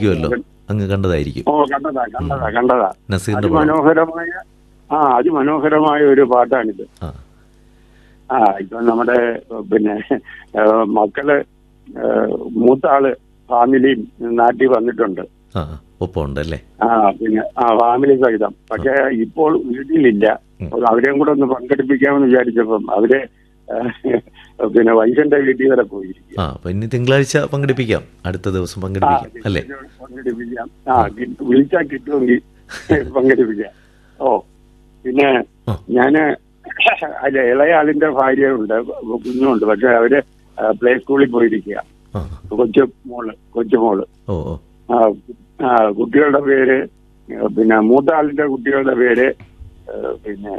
കണ്ടിരിക്കുമല്ലോ അങ്ങ് കണ്ടതായിരിക്കും ഓ കണ്ടതാ കണ്ടതാ കണ്ടതാ നസീറിന്റെ പടം അതിമനോഹരമായ ആ അതിമനോഹരമായ ഒരു പാട്ടാണിത് ആ ആ ഇപ്പൊ നമ്മുടെ പിന്നെ ആ, മക്കള് ആ, മൂത്ത ആള് ഫാമിലിയും നാട്ടിൽ വന്നിട്ടുണ്ട് ആ ഒപ്പം ഉണ്ടല്ലേ ആ പിന്നെ ആ ഫാമിലി സഹിതം പക്ഷെ ഇപ്പോൾ വീട്ടിലില്ല ഉം. അപ്പോൾ അവരെയും കൂടെ ഒന്ന് പങ്കെടുപ്പിക്കാമെന്ന് വിചാരിച്ചപ്പം അവര് ആ, പിന്നെ വൈഫിന്റെ വീട്ടിൽ വരെ പോയിരിക്കും ആ അപ്പൊ ഇനി തിങ്കളാഴ്ച പങ്കെടുപ്പിക്കാം അടുത്ത ദിവസം പങ്കെടുപ്പിക്കാം അല്ലേ പങ്കെടുപ്പിക്കാം ആ കിട്ട- വിളിച്ചാ കിട്ടുമെങ്കിൽ പങ്കെടുപ്പിക്കാം ഓ പിന്നെ ആ. ഞാന് അല്ല ഇളയ ആളിന്റെ ഭാര്യയുണ്ട് കുഞ്ഞുണ്ട് പക്ഷെ അവര് പ്ലേ സ്കൂളിൽ പോയിരിക്കുക ആ കൊച്ചു മോള് കൊച്ചു മോള് ഓ ഓ ആ, ആ, കുട്ടികളുടെ പേര് ആ, പിന്നെ മൂത്ത ആളിന്റെ കുട്ടികളുടെ പേര് ആ, പിന്നെ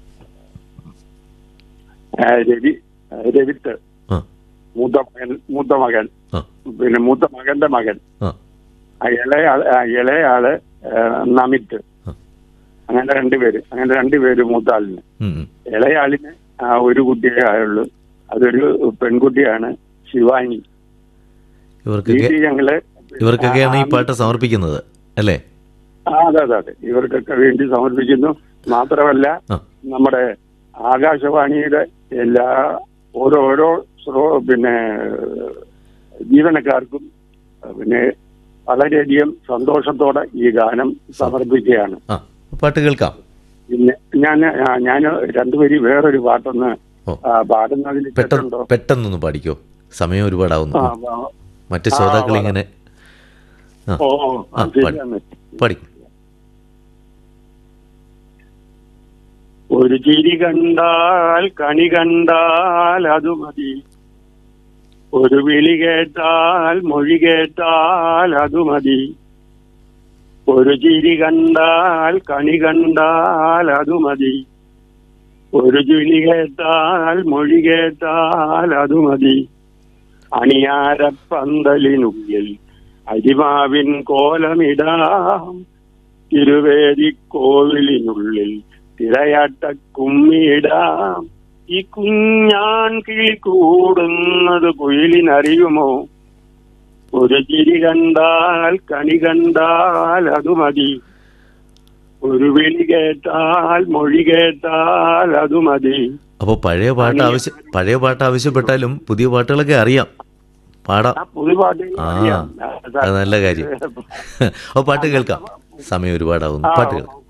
ആ, രവി ആ, രവിത്ത് ആ മൂത്ത മകൻ മൂത്ത മകൻ ആ പിന്നെ മൂത്ത മകന്റെ മകൻ ആ ആ ഇളയ ആള് ആ ഇളയ ആള് ആ, നമിത്ത് ആ. അങ്ങനെ രണ്ടുപേര് അങ്ങനെ രണ്ടുപേര് മൂത്ത ആളിന് ഉം, ഉം. ഇളയ ആളിന് ആ, ഒരു കുട്ടിയേ ആയുള്ളൂ അതൊരു പെൺകുട്ടിയാണ് ശിവാനി ഇവർക്കൊക്കെ വീട്ടിൽ ഞങ്ങള് ഇവർക്കൊക്കെയാണ് ഈ ആ, പാട്ട് സമർപ്പിക്കുന്നത് അല്ലേ ആ, അതെ അതെ അതെ ഇവർക്കൊക്കെ വേണ്ടി സമർപ്പിക്കുന്നു മാത്രമല്ല ആ നമ്മുടെ ആകാശവാണിയുടെ എല്ലാ ഓരോരോ ശ്രോ പിന്നെ ജീവനക്കാർക്കും പിന്നെ വളരെയധികം സന്തോഷത്തോടെ ഈ ഗാനം സമർപ്പിക്കുകയാണ് ആ പാട്ട് കേൾക്കാം പിന്നെ ഞാൻ ഞാൻ രണ്ടുപേരി വേറൊരു പാട്ടൊന്ന് ഓ. ആ, പാടുന്നതിൽ പെട്ടെന്ന് തെറ്റുണ്ടോ? പെട്ടെന്നൊന്ന് പാടിക്കോ സമയം ഒരുപാടാവുന്നു ആ, ആ, മറ്റ് ആ, ശ്രോതാക്കൾ പാടാം. ഇങ്ങനെ ആ ഓ ഓ, ആ, ശരിയാണ്. പാടിക്കോ ഒരു ചിരി കണ്ടാൽ കണി കണ്ടാൽ അത് മതി ഒരു വിളി കേട്ടാൽ മൊഴി കേട്ടാൽ അത് മതി ഒരു ചിരി കണ്ടാൽ കണി കണ്ടാൽ അത് മതി ഒരു വിളി കേട്ടാൽ മൊഴി കേട്ടാൽ അത് മതി അണിയാരപ്പന്തലിനുള്ളിൽ അരിമാവിൻ കോലമിടാം തിരുവേദിക്കോവിലിനുള്ളിൽ തിരയാട്ട കുമ്മിയിടാം ഈ കുഞ്ഞാൻ കിളി കൂടുന്നത് കുയിലിനറിയുമോ ഒരു ചിരി കണ്ടാൽ കണി കണ്ടാൽ അത് മതി ഒരു വിളി കേട്ടാൽ മൊഴി കേട്ടാൽ അത് മതി അപ്പോൾ പഴയ പാട്ട് ആവശ്യം പഴയ പാട്ട് ആവശ്യപ്പെട്ടാലും പുതിയ പാട്ടുകളൊക്കെ അറിയാം പാടാം ആ പുതുപാട്ട് ആ അറിയാം. അത് നല്ല കാര്യം അപ്പോൾ പാട്ട് കേൾക്കാം സമയം ഒരുപാടാവുന്നു ആ, പാട്ട് കേൾക്കാം